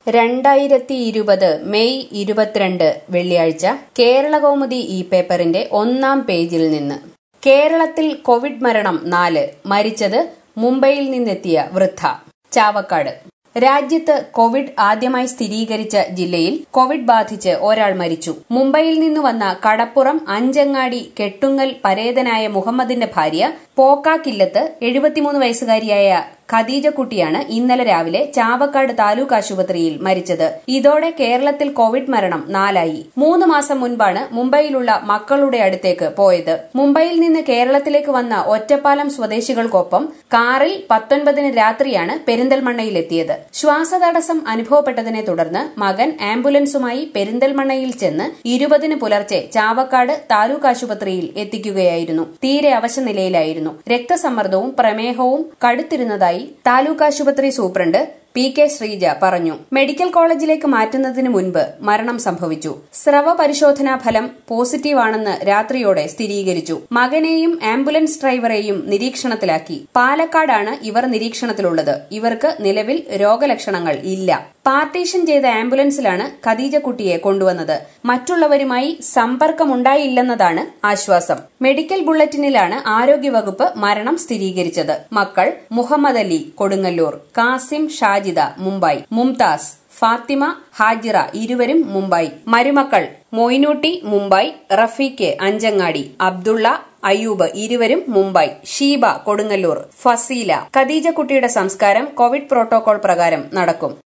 രണ്ടായിരത്തി ഇരുപത് മെയ് ഇരുപത്തിരണ്ട് വെള്ളിയാഴ്ച കേരളകൗമുദി ഈ പേപ്പറിന്റെ ഒന്നാം പേജിൽ നിന്ന് കേരളത്തിൽ കോവിഡ് മരണം നാല് മരിച്ചത് മുംബൈയിൽ നിന്നെത്തിയ വൃദ്ധ ചാവക്കാട് രാജ്യത്ത് കോവിഡ് ആദ്യമായി സ്ഥിരീകരിച്ച ജില്ലയിൽ കോവിഡ് ബാധിച്ച് ഒരാൾ മരിച്ചു മുംബൈയിൽ നിന്ന് വന്ന കടപ്പുറം അഞ്ചങ്ങാടി കെട്ടുങ്ങൽ പരേതനായ മുഹമ്മദിന്റെ ഭാര്യ പോക്കാക്കില്ലത്ത് എഴുപത്തിമൂന്ന് വയസ്സുകാരിയായ ഖദീജക്കുട്ടിയാണ് ഇന്നലെ രാവിലെ ചാവക്കാട് താലൂക്ക് ആശുപത്രിയിൽ മരിച്ചത് ഇതോടെ കേരളത്തിൽ കോവിഡ് മരണം നാലായി മൂന്ന് മാസം മുൻപാണ് മുംബൈയിലുള്ള മക്കളുടെ അടുത്തേക്ക് പോയത് മുംബൈയിൽ നിന്ന് കേരളത്തിലേക്ക് വന്ന ഒറ്റപ്പാലം സ്വദേശികൾക്കൊപ്പം കാറിൽ പത്തൊൻപതിന് രാത്രിയാണ് പെരിന്തൽമണ്ണയിലെത്തിയത് ശ്വാസതടസ്സം അനുഭവപ്പെട്ടതിനെ തുടർന്ന് മകൻ ആംബുലൻസുമായി പെരിന്തൽമണ്ണയിൽ ചെന്ന് ഇരുപതിന് പുലർച്ചെ ചാവക്കാട് താലൂക്ക് ആശുപത്രിയിൽ എത്തിക്കുകയായിരുന്നു തീരെ അവശനിലയിലായിരുന്നു രക്തസമ്മർദ്ദവും പ്രമേഹവും കടുത്തിരുന്നതായി താലൂക്ക് ആശുപത്രി സൂപ്രണ്ട് പി കെ ശ്രീജ പറഞ്ഞു മെഡിക്കൽ കോളേജിലേക്ക് മാറ്റുന്നതിന് മുൻപ് മരണം സംഭവിച്ചു സ്രവ പരിശോധനാ ഫലം പോസിറ്റീവാണെന്ന് രാത്രിയോടെ സ്ഥിരീകരിച്ചു മകനെയും ആംബുലൻസ് ഡ്രൈവറെയും നിരീക്ഷണത്തിലാക്കി പാലക്കാടാണ് ഇവർ നിരീക്ഷണത്തിലുള്ളത് ഇവർക്ക് നിലവിൽ രോഗലക്ഷണങ്ങൾ ഇല്ല പാർട്ടീഷൻ ചെയ്ത ആംബുലൻസിലാണ് ഖദീജക്കുട്ടിയെ കൊണ്ടുവന്നത് മറ്റുള്ളവരുമായി സമ്പർക്കമുണ്ടായില്ലെന്നതാണ് ആശ്വാസം മെഡിക്കൽ ബുള്ളറ്റിനിലാണ് ആരോഗ്യവകുപ്പ് മരണം സ്ഥിരീകരിച്ചത് മക്കൾ മുഹമ്മദ് അലി കൊടുങ്ങല്ലൂർ കാസിം ഷാജിദ മുംബൈ മുംതാസ് ഫാത്തിമ ഹാജിറ ഇരുവരും മുംബൈ മരുമക്കൾ മൊയ്നൂട്ടി മുംബൈ റഫീഖ് അഞ്ചങ്ങാടി അബ്ദുള്ള അയ്യൂബ് ഇരുവരും മുംബൈ ഷീബ കൊടുങ്ങല്ലൂർ ഫസീല ഖദീജക്കുട്ടിയുടെ സംസ്കാരം കോവിഡ് പ്രോട്ടോകോൾ പ്രകാരം നടക്കും